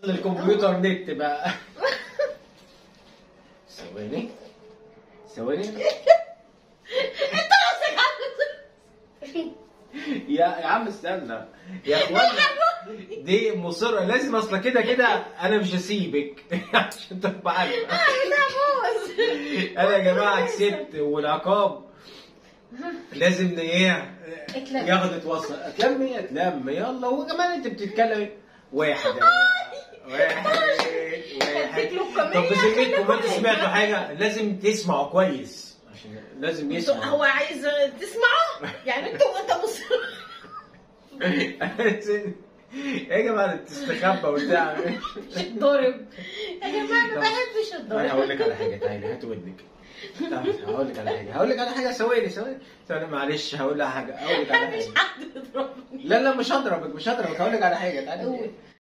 الكمبيوتر نت بقى ثواني ثواني يا يا عم استنى يا اخوانا دي مصرة لازم اصلا كده كده انا مش هسيبك عشان تبقى عارفه انا يا جماعه كسبت والعقاب لازم ن- ايه اتلم. ياخد اتوصل اتلم ايه اتلم يلا وكمان انت بتتكلم إيه؟ واحد يا جماعة. واحد واحد هديك لقمة طب بذمتكم عشان انتوا سمعتوا حاجه لازم تسمعوا كويس عشان لازم هو يسمعوا عايز تسمعه يعني انت وانت مصر يا جماعه تستخبى وبتاع مش الضرب يا جماعه ما بحبش انا هقول لك الضرب على حاجه تعالي هات ودنك تعالي، هقول لك على حاجه هقول لك على حاجه ثواني ثواني ثواني معلش هقول لك حاجه هقول لك على مش حاجه حد يضربني لا لا مش هضربك مش هضربك هقول لك على حاجه تعالي قول.